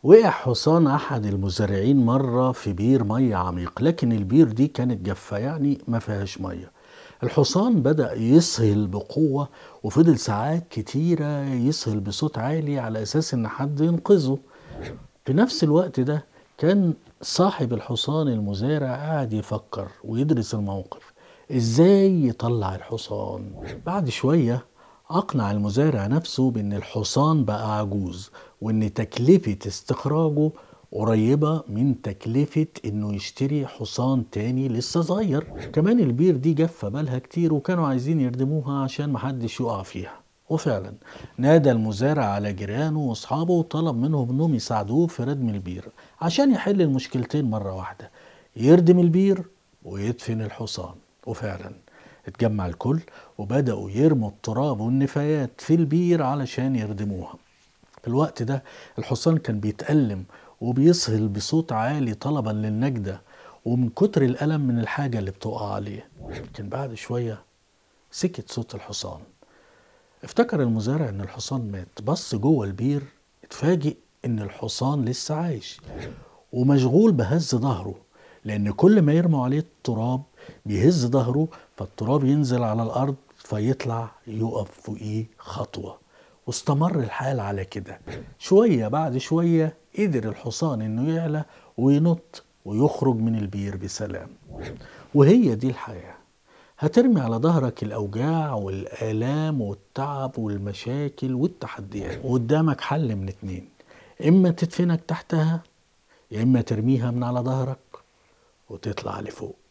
وقع حصان أحد المزارعين مرة في بير مية عميق لكن البير دي كانت جافة يعني ما فيهاش مية الحصان بدأ يسهل بقوة وفضل ساعات كتيرة يسهل بصوت عالي على أساس إن حد ينقذه في نفس الوقت ده كان صاحب الحصان المزارع قاعد يفكر ويدرس الموقف ازاي يطلع الحصان بعد شوية أقنع المزارع نفسه بأن الحصان بقى عجوز وأن تكلفة استخراجه قريبة من تكلفة إنه يشتري حصان تاني لسه صغير كمان البير دي جافة بالها كتير وكانوا عايزين يردموها عشان محدش يقع فيها وفعلا نادى المزارع على جيرانه واصحابه وطلب منهم انهم يساعدوه في ردم البير عشان يحل المشكلتين مرة واحدة يردم البير ويدفن الحصان وفعلا اتجمع الكل وبدأوا يرموا التراب والنفايات في البير علشان يردموها في الوقت ده الحصان كان بيتألم وبيصهل بصوت عالي طلبا للنجدة ومن كتر الألم من الحاجة اللي بتقع عليه لكن بعد شوية سكت صوت الحصان افتكر المزارع ان الحصان مات بص جوه البير اتفاجئ ان الحصان لسه عايش ومشغول بهز ظهره لان كل ما يرموا عليه التراب بيهز ظهره فالتراب ينزل على الارض فيطلع يقف فوقيه خطوه واستمر الحال على كده شويه بعد شويه قدر الحصان انه يعلى وينط ويخرج من البير بسلام وهي دي الحياه هترمي على ظهرك الأوجاع والآلام والتعب والمشاكل والتحديات وقدامك حل من اتنين إما تدفنك تحتها يا إما ترميها من على ظهرك وتطلع لفوق